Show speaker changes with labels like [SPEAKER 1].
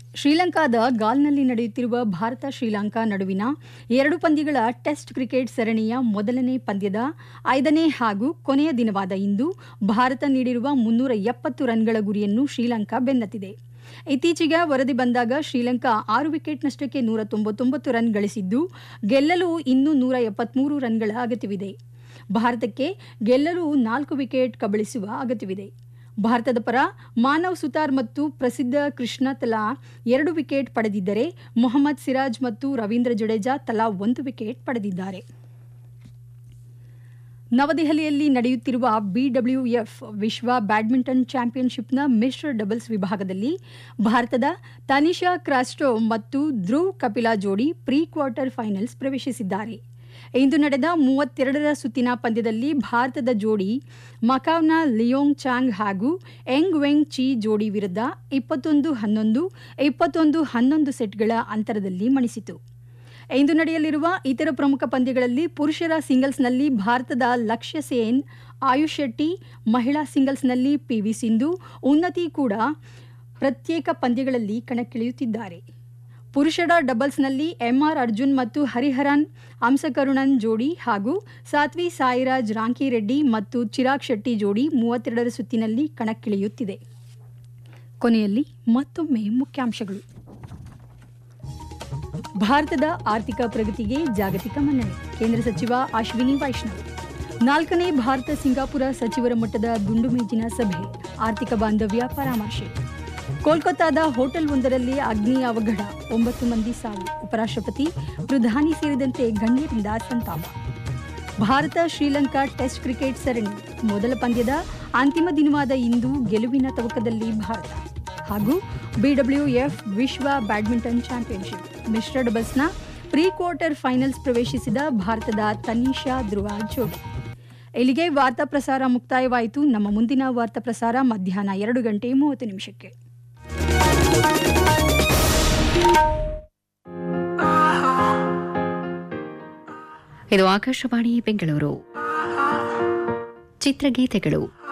[SPEAKER 1] ಶ್ರೀಲಂಕಾದ ಗಾಲ್ನಲ್ಲಿ ನಡೆಯುತ್ತಿರುವ ಭಾರತ ಶ್ರೀಲಂಕಾ ನಡುವಿನ ಎರಡು ಪಂದ್ಯಗಳ ಟೆಸ್ಟ್ ಕ್ರಿಕೆಟ್ ಸರಣಿಯ ಮೊದಲನೇ ಪಂದ್ಯದ ಐದನೇ ಹಾಗೂ ಕೊನೆಯ ದಿನವಾದ ಇಂದು ಭಾರತ ನೀಡಿರುವ ಮುನ್ನೂರ ಎಪ್ಪತ್ತು ರನ್ಗಳ ಗುರಿಯನ್ನು ಶ್ರೀಲಂಕಾ ಬೆನ್ನತ್ತಿದೆ ಇತ್ತೀಚೆಗೆ ವರದಿ ಬಂದಾಗ ಶ್ರೀಲಂಕಾ ಆರು ವಿಕೆಟ್ನಷ್ಟಕ್ಕೆ ನೂರ ತೊಂಬತ್ತೊಂಬತ್ತು ರನ್ ಗಳಿಸಿದ್ದು ಗೆಲ್ಲಲು ಇನ್ನೂ ನೂರ ಎಪ್ಪತ್ಮೂರು ರನ್ಗಳ ಅಗತ್ಯವಿದೆ ಭಾರತಕ್ಕೆ ಗೆಲ್ಲಲು ನಾಲ್ಕು ವಿಕೆಟ್ ಕಬಳಿಸುವ ಅಗತ್ಯವಿದೆ ಭಾರತದ ಪರ ಮಾನವ್ ಸುತಾರ್ ಮತ್ತು ಪ್ರಸಿದ್ಧ ಕೃಷ್ಣ ತಲಾ ಎರಡು ವಿಕೆಟ್ ಪಡೆದಿದ್ದರೆ ಮೊಹಮ್ಮದ್ ಸಿರಾಜ್ ಮತ್ತು ರವೀಂದ್ರ ಜಡೇಜಾ ತಲಾ ಒಂದು ವಿಕೆಟ್ ಪಡೆದಿದ್ದಾರೆ ನವದೆಹಲಿಯಲ್ಲಿ ನಡೆಯುತ್ತಿರುವ ಬಿಡಬ್ಲ್ಯೂಎಫ್ ವಿಶ್ವ ಬ್ಯಾಡ್ಮಿಂಟನ್ ಚಾಂಪಿಯನ್ಶಿಪ್ನ ಮಿಶ್ರ ಡಬಲ್ಸ್ ವಿಭಾಗದಲ್ಲಿ ಭಾರತದ ತನಿಷಾ ಕ್ರಾಸ್ಟೋ ಮತ್ತು ಧ್ರುವ್ ಕಪಿಲಾ ಜೋಡಿ ಪ್ರೀ ಕ್ವಾರ್ಟರ್ ಫೈನಲ್ಸ್ ಪ್ರವೇಶಿಸಿದ್ದಾರೆ ಇಂದು ನಡೆದ ಮೂವತ್ತೆರಡರ ಸುತ್ತಿನ ಪಂದ್ಯದಲ್ಲಿ ಭಾರತದ ಜೋಡಿ ಮಕಾವ್ನ ಲಿಯೋಂಗ್ ಚಾಂಗ್ ಹಾಗೂ ಎಂಗ್ ವೆಂಗ್ ಚಿ ಜೋಡಿ ವಿರುದ್ಧ ಇಪ್ಪತ್ತೊಂದು ಹನ್ನೊಂದು ಇಪ್ಪತ್ತೊಂದು ಹನ್ನೊಂದು ಸೆಟ್ಗಳ ಅಂತರದಲ್ಲಿ ಮಣಿಸಿತು ಇಂದು ನಡೆಯಲಿರುವ ಇತರ ಪ್ರಮುಖ ಪಂದ್ಯಗಳಲ್ಲಿ ಪುರುಷರ ಸಿಂಗಲ್ಸ್ನಲ್ಲಿ ಭಾರತದ ಲಕ್ಷ್ಯ ಸೇನ್ ಆಯುಷ್ ಶೆಟ್ಟಿ ಮಹಿಳಾ ಸಿಂಗಲ್ಸ್ನಲ್ಲಿ ಪಿವಿ ಸಿಂಧು ಉನ್ನತಿ ಕೂಡ ಪ್ರತ್ಯೇಕ ಪಂದ್ಯಗಳಲ್ಲಿ ಕಣಕ್ಕಿಳಿಯುತ್ತಿದ್ದಾರೆ ಪುರುಷರ ಡಬಲ್ಸ್ನಲ್ಲಿ ಎಂಆರ್ ಅರ್ಜುನ್ ಮತ್ತು ಹರಿಹರನ್ ಅಂಸಕರುಣನ್ ಜೋಡಿ ಹಾಗೂ ಸಾತ್ವಿ ಸಾಯಿರಾಜ್ ರಾಂಕಿರೆಡ್ಡಿ ಮತ್ತು ಚಿರಾಗ್ ಶೆಟ್ಟಿ ಜೋಡಿ ಮೂವತ್ತೆರಡರ ಸುತ್ತಿನಲ್ಲಿ ಕಣಕ್ಕಿಳಿಯುತ್ತಿದೆ ಕೊನೆಯಲ್ಲಿ ಮತ್ತೊಮ್ಮೆ ಮುಖ್ಯಾಂಶಗಳು ಭಾರತದ ಆರ್ಥಿಕ ಪ್ರಗತಿಗೆ ಜಾಗತಿಕ ಮನ್ನಣೆ ಕೇಂದ್ರ ಸಚಿವ ಅಶ್ವಿನಿ ವೈಷ್ಣವ್ ನಾಲ್ಕನೇ ಭಾರತ ಸಿಂಗಾಪುರ ಸಚಿವರ ಮಟ್ಟದ ದುಂಡು ಮೇಜಿನ ಸಭೆ ಆರ್ಥಿಕ ಬಾಂಧವ್ಯ ಪರಾಮರ್ಶೆ ಕೋಲ್ಕತ್ತಾದ ಹೋಟೆಲ್ ಒಂದರಲ್ಲಿ ಅಗ್ನಿ ಅವಘಡ ಒಂಬತ್ತು ಮಂದಿ ಸಾವು ಉಪರಾಷ್ಟ್ರಪತಿ ಪ್ರಧಾನಿ ಸೇರಿದಂತೆ ಗಣ್ಯರಿಂದ ಸಂತಾಪ ಭಾರತ ಶ್ರೀಲಂಕಾ ಟೆಸ್ಟ್ ಕ್ರಿಕೆಟ್ ಸರಣಿ ಮೊದಲ ಪಂದ್ಯದ ಅಂತಿಮ ದಿನವಾದ ಇಂದು ಗೆಲುವಿನ ತವಕದಲ್ಲಿ ಭಾರತ ಹಾಗೂ ಬಿಡಬ್ಲ್ಯೂಎಫ್ ವಿಶ್ವ ಬ್ಯಾಡ್ಮಿಂಟನ್ ಚಾಂಪಿಯನ್ಶಿಪ್ ಮಿಶ್ರ ಡಬಲ್ಸ್ನ ಪ್ರೀ ಕ್ವಾರ್ಟರ್ ಫೈನಲ್ಸ್ ಪ್ರವೇಶಿಸಿದ ಭಾರತದ ತನಿಷಾ ಧ್ರುವ ಜೋಡಿ ಇಲ್ಲಿಗೆ ವಾರ್ತಾ ಪ್ರಸಾರ ಮುಕ್ತಾಯವಾಯಿತು ನಮ್ಮ ಮುಂದಿನ ವಾರ್ತಾ ಪ್ರಸಾರ ಮಧ್ಯಾಹ್ನ ಎರಡು ಗಂಟೆ ಮೂವತ್ತು ನಿಮಿಷಕ್ಕೆ
[SPEAKER 2] ಇದು ಆಕಾಶವಾಣಿ ಬೆಂಗಳೂರು ಚಿತ್ರಗೀತೆಗಳು